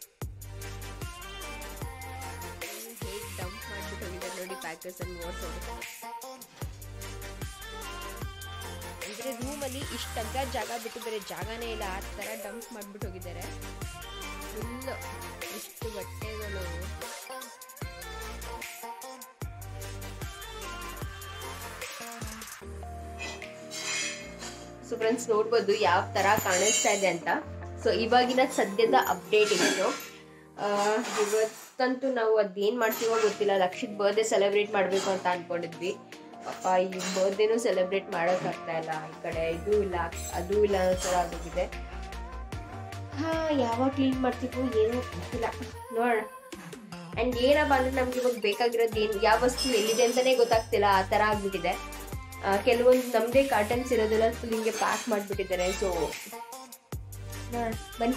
ಹೇಗೆ ಡಂಪ್ ಮಾಡ್ಬಿಟ್ಟು ಹೋಗಿದ್ದಾರೆ ನೋಡಿ ಪ್ಯಾಕರ್ಸ್ ಅಂಡ್ ಮೋರ್ಸ್ ಅಂದ್ರೆ ರೂಮಲ್ಲಿ ಇಷ್ಟಗ್ಗ ಜಾಗ ಬಿಟ್ಟು ಬೇರೆ ಜಾಗನೇ ಇಲ್ಲ ಆ ಥರ ಡಂಪ್ ಮಾಡ್ಬಿಟ್ಟು ಹೋಗಿದ್ದಾರೆ ಫುಲ್ ಇಷ್ಟು ಬಟ್ಟೆಗಳು ಸೊ ಫ್ರೆಂಡ್ಸ್ ನೋಡ್ಬೋದು ಯಾವ ತರ ಕಾಣಿಸ್ತಾ ಇದೆ ಅಂತ ಸೊ ಇವಾಗಿನ ಸದ್ಯದ ಅಪ್ಡೇಟ್ ಇತ್ತು ಆ, ಇವತ್ತಂತೂ ನಾವು ಅದೇನ್ ಮಾಡ್ತೀವೋ ಗೊತ್ತಿಲ್ಲ ಲಕ್ಷದ ಬರ್ಡೇ ಸೆಲೆಬ್ರೇಟ್ ಮಾಡಬೇಕು ಅಂತ ಅನ್ಕೊಂಡಿದ್ವಿ ಪಾಪ ಈ ಬರ್ಡೇನು ಸೆಲೆಬ್ರೇಟ್ ಮಾಡೋಕ್ಕಾಗ್ತಾ ಇಲ್ಲ ಈ ಕಡೆ ಇದು ಇಲ್ಲ ಅದು ಇಲ್ಲ ಅನ್ನೋ ಥರ ಆಗೋಗಿದೆ ಹಾ ಯಾವಾಗ ಕ್ಲೀನ್ ಮಾಡ್ತೀವೋ ಏನೋ ಗೊತ್ತಿಲ್ಲ ನೋಡೋಣ ಅಂಡ್ ಏನಪ್ಪ ಅಂದ್ರೆ ನಮ್ಗೆ ಇವಾಗ ಬೇಕಾಗಿರೋದು ಏನು ಯಾವ ವಸ್ತು ಎಲ್ಲಿದೆ ಅಂತಾನೆ ಗೊತ್ತಾಗ್ತಿಲ್ಲ ಆ ಥರ ಆಗ್ಬಿಟ್ಟಿದೆ ಆ, ಕೆಲವೊಂದು ನಮ್ಮದೇ ಕಾಟನ್ಸ್ ಇರೋದೆಲ್ಲ ಫುಲ್ ಹಿಂಗೆ ಪ್ಯಾಕ್ ಮಾಡಿಬಿಟ್ಟಿದ್ದಾರೆ ಸೊ ನೋಡೋಣ ಬನ್ನಿ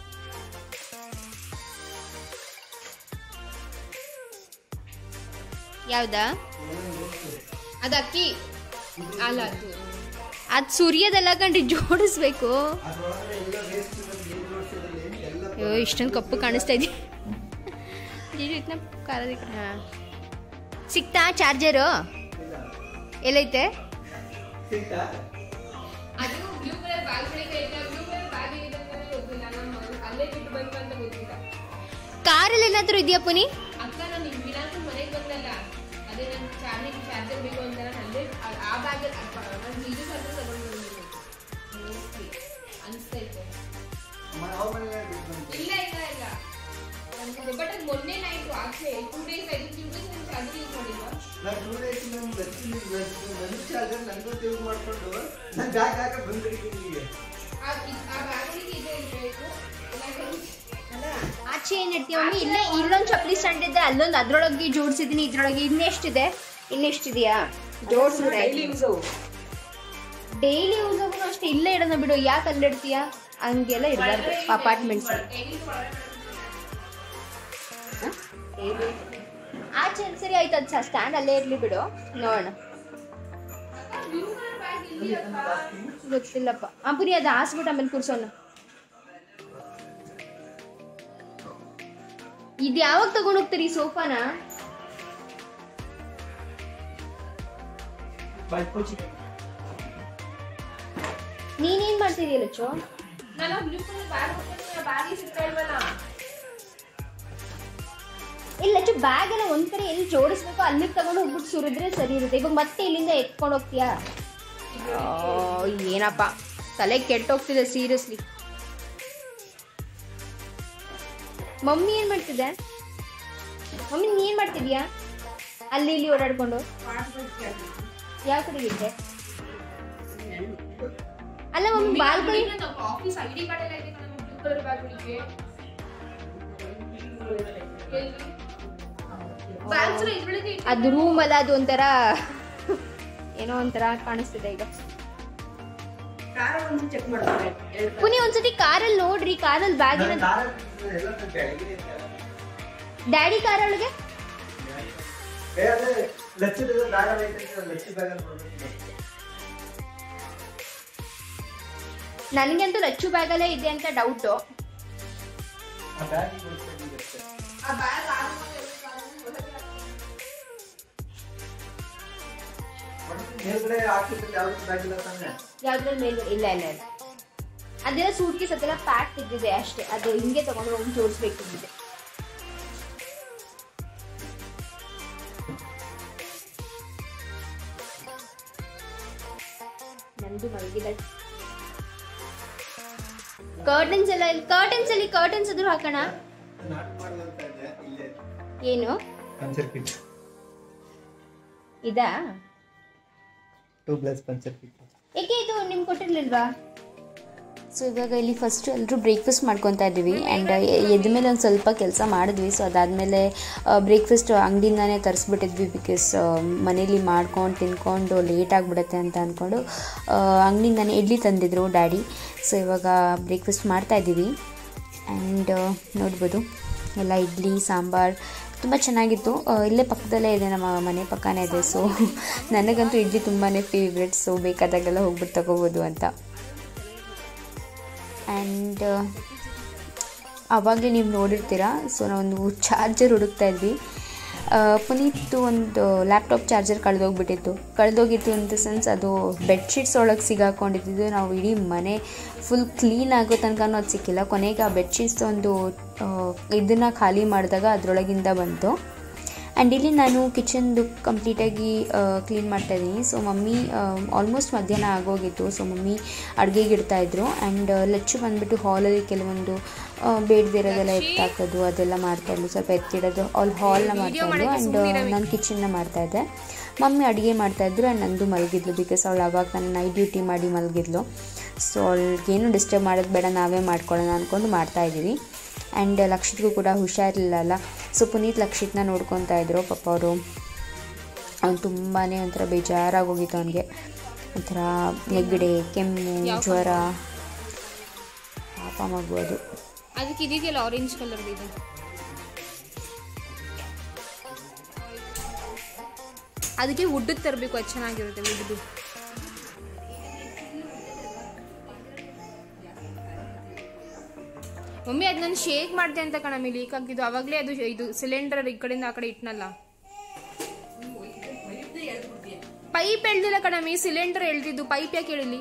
ಯಾವ್ದಾ ಅದು ಅಕ್ಕಿ ಅಲ್ಲ ಅದು ಅದು ಸೂರ್ಯದೆಲ್ಲ ಕಂಡ್ರಿ ಜೋಡಿಸ್ಬೇಕು ಅಯ್ಯೋ ಇಷ್ಟೊಂದು ಕಪ್ಪು ಕಾಣಿಸ್ತಾ ಇದೆ ಇದ್ನ ಕಾರದ ಕಡೆ ಹಾಂ ಸಿಕ್ತಾ ಚಾರ್ಜರು ಎಲ್ಲೈತೆ ಅದು blue colour bag blue colour bag ಇದೆ ಗೊತ್ತಿಲ್ಲ ನಾನು ಅಲ್ಲೇ ಬಿಟ್ಟು ಬಂತು ಅಂತ ಗೊತ್ತಿಲ್ಲ ಕಾರಲ್ಲಿ ಏನಾದರೂ ಇದೆಯಾ ಪುನಿ ಅಕ್ಕ ನಾನು ನಿಮ್ ವಿನಾಕು ಮನೆಗೆ ಬಂದಲ್ಲ ಅದೇ ನನ್ನ ಚಾರ್ಜಿಂಗ್ ಚಾರ್ಜರ್ ಬೇಕು ಅಂತ ನಾನು ಅಲ್ಲೇ ಆ- ಆ ಬ್ಯಾಗ್ ನಾನು ಇದು ಸ್ವಲ್ಪ ತಗೊಂಡು ಬಂದಿದ್ದೀನಿ Mostly. ಅನ್ಸ್ತೈತೆ ಇಲ್ಲ ಇಲ್ಲ ಇಲ್ಲ ಬಟ್ ಅದು ಮೊನ್ನೆ ನೈಟ್ ಆಚೆ ಟೂ ಡೇಸ್ ಆಯ್ತು ಟೂ ಡೇಸ್ ನಾನು ಚಾರ್ಜರ್ ಯೂಸ್ ಮಾಡಿಲ್ವಾ ಆ ಇದ್- ಆ ಬ್ಯಾಗಲ್ಲಿ ಇದು ಇರಬೇಕು ಅಲ್ಲ ಆ ಆಚೆ ಏನ್ ಇಡ್ತೀವಿ ಮಮ್ಮಿ ಇಲ್ಲೇ ಇಲ್ಲೊಂದು ಚಪ್ಪಲಿ ಸ್ಟ್ಯಾಂಡ್ ಇದೆ ಅಲ್ಲೊಂದು ಅದ್ರೊಳಗೆ ಜೋಡಿಸಿದೀನಿ ಇದ್ರೊಳಗೆ ಇನ್ನೆಷ್ಟಿದೆ ಇನ್ನೆಷ್ಟಿದೆಯಾ ಜೋಡಿಸಿದ್ರೆ ಡೈಲಿ ಯೂಸ್ ಅವು ಡೈಲಿ ಯೂಸ್ ಆಗೂ ಅಷ್ಟೇ ಇಲ್ಲೇ ಇಡೋಣ ಬಿಡು ಯಾಕೆ ಅಲ್ಲಿ ಇಡ್ತೀಯ ಹಂಗೆಲ್ಲ ಇರಬಾರ್ದು ಅಪಾರ್ಟ್ಮೆಂಟ್ಸ್ ಆಚೆ ಸರಿ ಆಯ್ತು ಅದು ಸ್ಟ್ಯಾಂಡ್ ಅಲ್ಲೇ ಇರ್ಲಿ ಬಿಡು ನೋಡೋಣ ಗೊತ್ತಿಲ್ಲಪ್ಪ ಆ ಪುರಿ ಅದು ಹಾಸ್ಬಿಟ್ಟು ಆಮೇಲೆ ಕೂರ್ಸೋಣ ಇದು ಯಾವಾಗ ತಗೊಂಡ್ ಹೋಗ್ತೀರಿ ಸೋಫಾನ ನೀನೇನ್ ಮಾಡ್ತಿದೀಯ ಲಚ್ಚು ನಾನು ಬ್ಲೂ ಕಲರ್ ಬ್ಯಾಗ್ ಹೋಗ್ತೀನಿ ಬ್ಯಾಗ್ ಸಿಗ್ತಾ ಇಲ್ವಲ್ಲ ಇಲ್ಲ ಲಚ್ಚು ಬ್ಯಾಗ್ ಎಲ್ಲ ಒಂದ್ ಕಡೆ ಎಲ್ಲಿ ಜೋಡಿಸ್ಬೇಕು ಅಲ್ಲಿಗೆ ತಗೊಂಡು ಹೋಗ್ಬಿಟ್ಟು ಸುರಿದ್ರೆ ಸರಿ ಇರುತ್ತೆ ಇವಾಗ ಮತ್ತೆ ಇಲ್ಲಿಂದ ಎತ್ಕೊಂಡು ಹೋಗ್ತೀಯಾ ಆ, ಏನಪ್ಪ ತಲೆ ಕೆಟ್ಟೋಗ್ತಿದೆ ಸೀರಿಯಸ್ಲಿ ಮಮ್ಮಿ ಏನ್ ಮಾಡ್ತಿದ್ದೆ ಮಮ್ಮಿ ನೀ ಏನ್ ಮಾಡ್ತಿದ್ಯಾ ಅಲ್ಲಿ ಇಲ್ಲಿ ಓಡಾಡ್ಕೊಂಡು ಯಾವ ಕಡೆ ಇದ್ದೆ ಅಲ್ಲ mummy balcony office I D card ಎಲ್ಲ ಇದೆ ಕಣೆ ಬ್ಲೂ ಕಲರ್ ಬ್ಯಾಗ್ ಹುಡುಗಿ ಬ್ಯಾಗ್ಸ್ ಇದ್ರೊಳಗೆ ಅದು ರೂಮ್ ಅಲ್ಲ ಅದು ಒಂಥರ ಏನೋ ಒಂಥರ ಕಾಣಿಸ್ತಿದೆ ಈಗ ಕಾರ ಒಂದು ಚೆಕ್ ಮಾಡ್ತಾರೆ ಎರಡು ಪುನಿ ಒಂದ್ಸತಿ ಕಾರಲ್ಲಿ ನೋಡ್ರಿ ಕಾರಲ್ಲಿ ಬ್ಯಾಗ್ ಇರೋದು ಡ್ಯಾಡಿ ಕಾರ್ ಒಳಗೆ ನನಗಂತೂ ಲಚ್ಚು ಬ್ಯಾಗಲ್ಲೇ ಇದೆ ಅಂತ ಡೌಟು ಯಾವ್ದ್ರಲ್ಲಿ ಮೇಲ್ಗಡೆ ಇಲ್ಲ ಇಲ್ಲ ಇಲ್ಲ ಅದೆಲ್ಲ ಸೂಟ್ ಕೇಸ್ ಅದೆಲ್ಲ ಪ್ಯಾಕ್ ಇದ್ದಿದೆ ಅಷ್ಟೇ ಅದು ಹಿಂಗೆ ತಗೊಂಡು ಹೋಗಿ ಜೋಡಿಸ್ಬೇಕಿದ್ದಿದೆ ನಂದು ಮಲಗಿದ ಕರ್ಟನ್ಸ್ ಎಲ್ಲ ಕರ್ಟನ್ಸ್ ಅಲ್ಲಿ ಕರ್ಟನ್ಸ್ ಆದ್ರೂ ಹಾಕೋಣ ಏನು ಪಂಚರ್ ಕಿಟ್ ಇದಾ ಟೂ ಪ್ಲಸ್ ಪಂಚರ್ ಕಿಟ್ ಏಕೆ ಇದು ನಿಮ್ಗೆ ಕೊಟ್ಟಿರ್ಲಿಲ್ವಾ ಸೊ ಇವಾಗ ಇಲ್ಲಿ ಫಸ್ಟು ಎಲ್ಲರೂ ಬ್ರೇಕ್ಫಾಸ್ಟ್ ಮಾಡ್ಕೊತಾ ಇದ್ದೀವಿ ಆ್ಯಂಡ್ ಎದ್ದ ಮೇಲೆ ಒಂದು ಸ್ವಲ್ಪ ಕೆಲಸ ಮಾಡಿದ್ವಿ ಸೊ ಅದಾದಮೇಲೆ ಬ್ರೇಕ್ಫಾಸ್ಟ್ ಅಂಗಡಿಯಿಂದಾನೇ ತರಿಸ್ಬಿಟ್ಟಿದ್ವಿ ಬಿಕಾಸ್ ಮನೇಲಿ ಮಾಡ್ಕೊಂಡು ತಿನ್ಕೊಂಡು ಲೇಟ್ ಆಗಿಬಿಡುತ್ತೆ ಅಂತ ಅಂದ್ಕೊಂಡು ಅಂಗಡಿಯಿಂದಾನೇ ಇಡ್ಲಿ ತಂದಿದ್ರು ಡ್ಯಾಡಿ ಸೊ ಇವಾಗ ಬ್ರೇಕ್ಫಾಸ್ಟ್ ಮಾಡ್ತಾ ಇದ್ದೀವಿ ಆ್ಯಂಡ್ ನೋಡ್ಬೋದು ಎಲ್ಲ ಇಡ್ಲಿ ಸಾಂಬಾರು ತುಂಬ ಚೆನ್ನಾಗಿತ್ತು ಆ, ಇಲ್ಲೇ ಪಕ್ಕದಲ್ಲೇ ಇದೆ ನಮ್ಮ ಮನೆ ಪಕ್ಕನೇ ಇದೆ ಸೊ ನನಗಂತೂ ಇಡ್ಲಿ ತುಂಬಾ ಫೇವ್ರೆಟ್ ಸೊ ಬೇಕಾದಾಗೆಲ್ಲ ಹೋಗ್ಬಿಟ್ಟು ತಗೋಬೋದು ಅಂತ ಆ್ಯಂಡ್ ಆವಾಗಲೇ ನೀವು ನೋಡಿರ್ತೀರ ಸೊ ನಾವೊಂದು ಚಾರ್ಜರ್ ಹುಡುಕ್ತಾ ಇದ್ವಿ ಆ, ಪುನೀತ್ ಒಂದು ಲ್ಯಾಪ್ಟಾಪ್ ಚಾರ್ಜರ್ ಕಳೆದೋಗ್ಬಿಟ್ಟಿತ್ತು ಕಳೆದೋಗಿತ್ತು ಇನ್ ದ ಸೆನ್ಸ್ ಅದು ಬೆಡ್ಶೀಟ್ಸ್ ಒಳಗೆ ಸಿಗಾಕೊಂಡಿದ್ದು ನಾವು ಇಡೀ ಮನೆ ಫುಲ್ ಕ್ಲೀನ್ ಆಗೋ ತನಕನೂ ಅದು ಸಿಕ್ಕಿಲ್ಲ ಕೊನೆಗೆ ಆ ಬೆಡ್ಶೀಟ್ಸ್ ಒಂದು ಇದನ್ನು ಖಾಲಿ ಮಾಡಿದಾಗ ಅದರೊಳಗಿಂದ ಬಂತು ಆ್ಯಂಡ್ ಇಲ್ಲಿ ನಾನು ಕಿಚನ್ದು ಕಂಪ್ಲೀಟಾಗಿ ಕ್ಲೀನ್ ಮಾಡ್ತಾ ಇದ್ದೀನಿ ಸೊ ಮಮ್ಮಿ ಆಲ್ಮೋಸ್ಟ್ ಮಧ್ಯಾಹ್ನ ಆಗೋಗಿತ್ತು ಸೊ ಮಮ್ಮಿ ಅಡುಗೆಗೆ ಇಡ್ತಾಯಿದ್ರು ಆ್ಯಂಡ್ ಲಚ್ಚು ಬಂದುಬಿಟ್ಟು ಹಾಲಲ್ಲಿ ಕೆಲವೊಂದು ಬೇಡದಿರೋದೆಲ್ಲ ಎತ್ತಾಕೋದು ಅದೆಲ್ಲ ಮಾಡ್ತಾಯಿದ್ಲು ಸ್ವಲ್ಪ ಎತ್ತಿಡೋದು ಆಲ್ ಹಾಲ್ನ ಮಾಡ್ತಾಯಿದ್ಲು ಆ್ಯಂಡ್ ನಾನು ಕಿಚನ್ನ ಮಾಡ್ತಾಯಿದ್ದೆ ಮಮ್ಮಿ ಅಡುಗೆ ಮಾಡ್ತಾಯಿದ್ರು ಆ್ಯಂಡ್ ನಂದು ಮಲಗಿದ್ಲು ಬಿಕಾಸ್ ಅವಳು ಅವಾಗ ನಾನು ನೈಟ್ ಡ್ಯೂಟಿ ಮಾಡಿ ಮಲಗಿದ್ಲು ಸೊ ಅವಳಿಗೇನು ಡಿಸ್ಟರ್ಬ್ ಮಾಡೋದು ಬೇಡ ನಾವೇ ಮಾಡ್ಕೊಳ್ಳೋಣ ಅಂದ್ಕೊಂಡು ಮಾಡ್ತಾಯಿದ್ದೀವಿ ಆ್ಯಂಡ್ ಲಕ್ಷಿತ್ಗೂ ಕೂಡ ಹುಷಾರಿಲ್ಲಲ್ಲ ಸೊ ಪುನೀತ್ ಲಕ್ಷಿತ್ನ ನೋಡ್ಕೊತಾ ಇದ್ರು ಪಾಪ ಅವರು ಅವ್ನು ತುಂಬಾ ಒಂಥರ ಬೇಜಾರಾಗೋಗಿತ್ತು ಅವನಿಗೆ ಒಂಥರ ನೆಗಡಿ ಕೆಮ್ಮು ಜ್ವರ ಪಾಪ ಮಗು ಅದು ಅದಕ್ಕೆ ಇದೆಯಲ್ಲ ಆರೆಂಜ್ ಕಲರ್ ಇದೆ ಅದಕ್ಕೆ ವುಡ್ ತರಬೇಕು ಅದು ಚೆನ್ನಾಗಿರುತ್ತೆ ವುಡ್ದು ಮಮ್ಮಿ ಅದು ನಾನು ಶೇಕ್ ಮಾಡಿದೆ ಅಂತ ಕಣಮ್ಮಿ ಲೀಕ್ ಆಗಿದ್ದು ಅವಾಗಲೇ ಅದು ಇದು ಸಿಲಿಂಡರ್ ಈ ಕಡೆಯಿಂದ ಆ ಕಡೆ ಇಟ್ನಲ್ಲ ಪೈಪ್ ಎಳ್ದಿಲ್ಲ ಕಣಮ್ಮಿ ಸಿಲಿಂಡರ್ ಎಳ್ದಿದ್ದು ಪೈಪ್ ಯಾಕೆ ಎಳಿಲಿ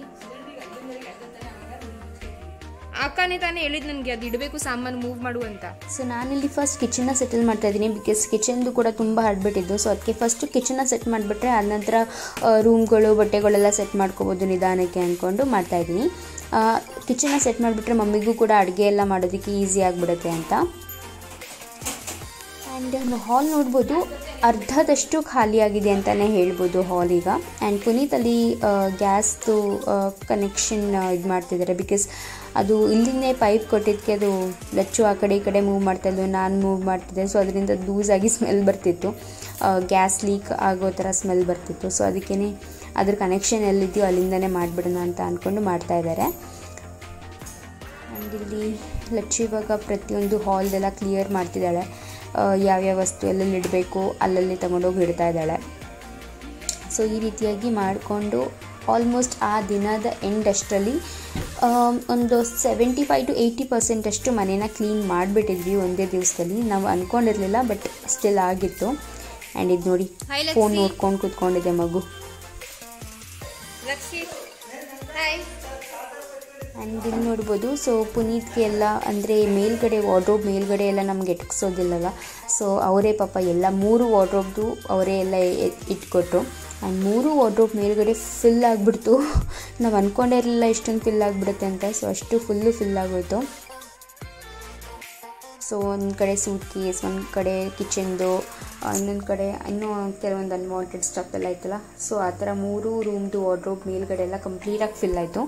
ಅಕ್ಕನೇ ತಾನೇ ಹೇಳಿದ್ ನನಗೆ ಅದು ಇಡಬೇಕು ಸಾಮಾನು ಮೂವ್ ಮಾಡು ಅಂತ ಸೊ ನಾನಿಲ್ಲಿ ಫಸ್ಟ್ ಕಿಚನ್ನ ಸೆಟಲ್ ಮಾಡ್ತಾ ಇದ್ದೀನಿ ಬಿಕಾಸ್ ಕಿಚನ್ದು ಕೂಡ ತುಂಬ ಹರಡ್ಬಿಟ್ಟಿದ್ದು ಸೊ ಅದಕ್ಕೆ ಫಸ್ಟು ಕಿಚನ್ನ ಸೆಟ್ ಮಾಡಿಬಿಟ್ರೆ ಆದ ನಂತರ ರೂಮ್ಗಳು ಬಟ್ಟೆಗಳೆಲ್ಲ ಸೆಟ್ ಮಾಡ್ಕೋಬೋದು ನಿಧಾನಕ್ಕೆ ಅಂದ್ಕೊಂಡು ಮಾಡ್ತಾಯಿದ್ದೀನಿ ಕಿಚನ್ನ ಸೆಟ್ ಮಾಡಿಬಿಟ್ರೆ ಮಮ್ಮಿಗೂ ಕೂಡ ಅಡುಗೆ ಎಲ್ಲ ಮಾಡೋದಕ್ಕೆ ಈಸಿ ಆಗಿಬಿಡುತ್ತೆ ಅಂತ ಆ್ಯಂಡ್ ಆ್ಯಂಡ್ ಹಾಲ್ ನೋಡ್ಬೋದು ಅರ್ಧದಷ್ಟು ಖಾಲಿಯಾಗಿದೆ ಅಂತಲೇ ಹೇಳ್ಬೋದು ಹಾಲ್ ಈಗ ಆ್ಯಂಡ್ ಪುನೀತ್ ಅಲ್ಲಿ ಗ್ಯಾಸ್ದು ಕನೆಕ್ಷನ್ ಇದು ಮಾಡ್ತಿದ್ದಾರೆ ಬಿಕಾಸ್ ಅದು ಇಲ್ಲಿಂದೇ ಪೈಪ್ ಕೊಟ್ಟಿದ್ದಕ್ಕೆ ಅದು ಲಚ್ಚು ಆ ಕಡೆ ಈ ಕಡೆ ಮೂವ್ ಮಾಡ್ತಾಯಿದ್ಲು ನಾನು ಮೂವ್ ಮಾಡ್ತಿದ್ದೆ ಸೊ ಅದರಿಂದ ಲೂಸಾಗಿ ಸ್ಮೆಲ್ ಬರ್ತಿತ್ತು ಗ್ಯಾಸ್ ಲೀಕ್ ಆಗೋ ಥರ ಸ್ಮೆಲ್ ಬರ್ತಿತ್ತು ಸೊ ಅದಕ್ಕೇ ಅದ್ರ ಕನೆಕ್ಷನ್ ಎಲ್ಲಿದೆಯೋ ಅಲ್ಲಿಂದನೇ ಮಾಡಿಬಿಡೋಣ ಅಂತ ಅಂದ್ಕೊಂಡು ಮಾಡ್ತಾ ಇದ್ದಾರೆ ಆ್ಯಂಡ್ ಇಲ್ಲಿ ಲಚ್ಚು ಇವಾಗ ಪ್ರತಿಯೊಂದು ಹಾಲ್ದೆಲ್ಲ ಕ್ಲಿಯರ್ ಮಾಡ್ತಿದ್ದಾಳೆ ಆ, ಯಾವ್ಯಾವ ವಸ್ತು ಎಲ್ಲೆಲ್ಲಿ ಇಡಬೇಕು ಅಲ್ಲಲ್ಲಿ ತಗೊಂಡೋಗಿ ಇಡ್ತಾ ಇದ್ದಾಳೆ ಸೊ ಈ ರೀತಿಯಾಗಿ ಮಾಡಿಕೊಂಡು ಆಲ್ಮೋಸ್ಟ್ ಆ ದಿನದ ಎಂಡ್ ಅಷ್ಟರಲ್ಲಿ ಆಮ್, ಒಂದು ಸೆವೆಂಟಿ ಫೈವ್ ಟು ಏಯ್ಟಿ ಪರ್ಸೆಂಟಷ್ಟು ಮನೇನ ಕ್ಲೀನ್ ಮಾಡಿಬಿಟ್ಟಿದ್ವಿ ಒಂದೇ ದಿವಸದಲ್ಲಿ ನಾವು ಅಂದ್ಕೊಂಡಿರಲಿಲ್ಲ ಬಟ್ ಸ್ಟಿಲ್ ಆಗಿತ್ತು ಆ್ಯಂಡ್ ಇದು ನೋಡಿ Hi, Lexi. ಫೋನ್ ನೋಡ್ಕೊಂಡು ಕೂತ್ಕೊಂಡಿದೆ ಮಗು ರಕ್ಷಿತ್ ಹಾಯ್ ಆ್ಯಂಡ್ ಇಲ್ಲಿ ನೋಡ್ಬೋದು ಸೊ ಪುನೀತ್ಗೆ ಎಲ್ಲ ಅಂದರೆ ಮೇಲ್ಗಡೆ ವಾರ್ಡ್ರೋಬ್ ಮೇಲ್ಗಡೆ ಎಲ್ಲ ನಮ್ಗೆ ಎಟ್ಕ್ಸೋದಿಲ್ಲಲ್ಲ ಸೊ ಅವರೇ ಪಾಪ ಎಲ್ಲ ಮೂರು ವಾರ್ಡ್ರೋಬ್ದು ಅವರೇ ಎಲ್ಲ ಎ- ಇಟ್ಕೊಟ್ರು ಆ್ಯಂಡ್ ಮೂರು ವಾರ್ಡ್ರೋಬ್ ಮೇಲ್ಗಡೆ ಫಿಲ್ ಆಗಿಬಿಡ್ತು ನಾವು ಅಂದ್ಕೊಂಡೇ ಇರಲಿಲ್ಲ ಇಷ್ಟೊಂದು ಫಿಲ್ ಆಗಿಬಿಡುತ್ತೆ ಅಂತ ಸೊ ಅಷ್ಟು ಫುಲ್ಲು ಫಿಲ್ ಆಗೋಯ್ತು ಸೊ ಒಂದು ಕಡೆ ಸೂಟ್ ಕೇಸ್ ಒಂದು ಕಡೆ ಕಿಚನ್ದು ಇನ್ನೊಂದು ಕಡೆ ಇನ್ನೂ ಕೆಲವೊಂದು ಅನ್ವಾಂಟೆಡ್ ಸ್ಟಫ್ ಎಲ್ಲ ಐತಲ್ಲ ಸೊ ಆ ಥರ ಮೂರು ರೂಮ್ದು ವಾರ್ಡ್ರೋಬ್ ಮೇಲ್ಗಡೆ ಎಲ್ಲ ಕಂಪ್ಲೀಟಾಗಿ ಫಿಲ್ ಆಯಿತು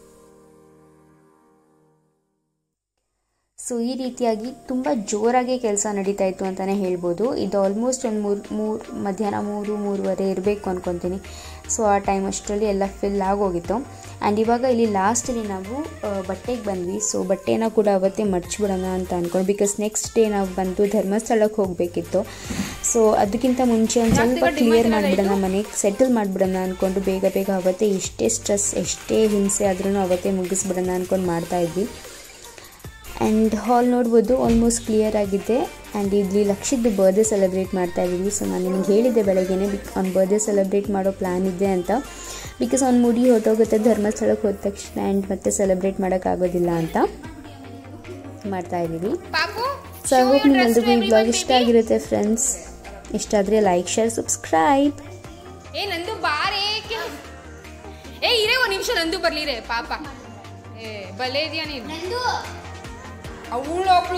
ಸೊ ಈ ರೀತಿಯಾಗಿ ತುಂಬ ಜೋರಾಗಿ ಕೆಲಸ ನಡೀತಾ ಇತ್ತು ಅಂತಲೇ ಹೇಳ್ಬೋದು ಇದು ಆಲ್ಮೋಸ್ಟ್ ಒಂದು ಮೂರು ಮೂರು ಮಧ್ಯಾಹ್ನ ಮೂರು ಮೂರುವರೆ ಇರಬೇಕು ಅಂದ್ಕೊತೀನಿ ಸೊ ಆ ಟೈಮ್ ಅಷ್ಟರಲ್ಲಿ ಎಲ್ಲ ಫಿಲ್ ಆಗೋಗಿತ್ತು ಆ್ಯಂಡ್ ಇವಾಗ ಇಲ್ಲಿ ಲಾಸ್ಟಲ್ಲಿ ನಾವು ಆ, ಬಟ್ಟೆಗೆ ಬಂದ್ವಿ ಸೊ ಬಟ್ಟೆನ ಕೂಡ ಅವತ್ತೇ ಮಡ್ಚಿಬಿಡೋಣ ಅಂತ ಅಂದ್ಕೊಂಡು ಬಿಕಾಸ್ ನೆಕ್ಸ್ಟ್ ಡೇ ನಾವು ಬಂದು ಧರ್ಮಸ್ಥಳಕ್ಕೆ ಹೋಗಬೇಕಿತ್ತು ಸೊ ಅದಕ್ಕಿಂತ ಮುಂಚೆ ಒಂದು ಸ್ವಲ್ಪ ಕ್ಲಿಯರ್ ಮಾಡಿಬಿಡೋಣ ಮನೆಗೆ ಸೆಟಲ್ ಮಾಡಿಬಿಡೋಣ ಅಂದ್ಕೊಂಡು ಬೇಗ ಬೇಗ ಅವತ್ತೇ ಎಷ್ಟೇ ಸ್ಟ್ರೆಸ್ ಎಷ್ಟೇ ಹಿಂಸೆ ಆದ್ರೂ ಅವತ್ತೇ ಮುಗಿಸ್ಬಿಡೋಣ ಅಂದ್ಕೊಂಡು ಮಾಡ್ತಾ ಇದ್ವಿ ಆ್ಯಂಡ್ ಹಾಲ್ ನೋಡ್ಬೋದು ಆಲ್ಮೋಸ್ಟ್ ಕ್ಲಿಯರ್ ಆಗಿದೆ ಆ್ಯಂಡ್ ಇಲ್ಲಿ ಲಕ್ಷಿದ್ದು ಬರ್ಡೇ ಸೆಲೆಬ್ರೇಟ್ ಮಾಡ್ತಾ ಇದ್ದೀವಿ ಸೊ ನಾನು ನಿಮ್ಗೆ ಹೇಳಿದ್ದೆ ಬೆಳಗ್ಗೆನೇ ಬಿಕ್ ಅವ್ನ ಬರ್ಡೇ ಸೆಲೆಬ್ರೇಟ್ ಮಾಡೋ ಪ್ಲ್ಯಾನ್ ಇದೆ ಅಂತ ಬಿಕಾಸ್ ಅವ್ನ ಮುಡಿ ಹೊರಟೋಗುತ್ತೆ ಧರ್ಮಸ್ಥಳಕ್ಕೆ ಹೋದ ತಕ್ಷಣ ಆ್ಯಂಡ್ ಮತ್ತೆ ಸೆಲೆಬ್ರೇಟ್ ಮಾಡೋಕ್ಕಾಗೋದಿಲ್ಲ ಅಂತ ಮಾಡ್ತಾ ಇದ್ದೀವಿ ಪಾಪು ಸೊ ಐ ಹೋಪ್ ನಿಮ್ಮೆಲ್ರಿಗೂ ಈ ಬ್ಲಾಗ್ ಇಷ್ಟ ಆಗಿರುತ್ತೆ ಫ್ರೆಂಡ್ಸ್ ಇಷ್ಟ ಆದರೆ ಲೈಕ್ ಶೇರ್ ಸಬ್ಸ್ಕ್ರೈಬ್ ಏ ನಂದು ಬಾರೇ ಕೆ- ಏ ಇರೇ ಒಂದ್ ನಿಮಿಷ ನಂದು ಬರ್ಲಿರೆ ಪಾಪ ಏ ಬಲೆ ಇದೆಯಾ ನೀನು ಅವಳು ಒಬ್ಳು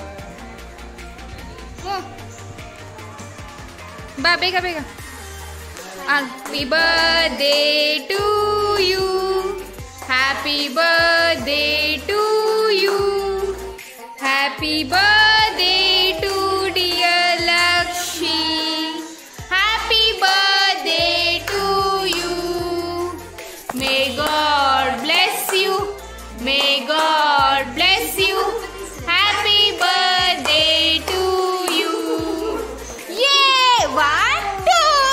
ಬಾ ಬೇಗ ಬೇಗ happy birthday to you happy birthday to you happy birthday to dear Lakshmi happy birthday to you may God bless you may God bless you happy birthday to you ಯೇ ವಾಟ್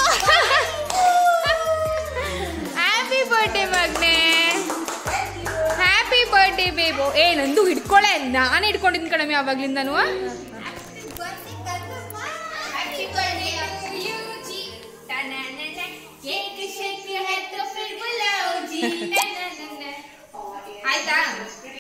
ಹ್ಯಾಪಿ ಬರ್ಡೇ ಮಗ್ನೆ ಹ್ಯಾಪಿ ಬರ್ಡೇ ಬೇಬು ಏ ನಂದು ಹಿಡ್ಕೊಳೆ ನಾನು ಹಿಡ್ಕೊಂಡಿದ್ದೀನಿ ಕಡಿಮೆ ಆವಾಗ್ಲಿಂದನು ಆಯ್ತಾ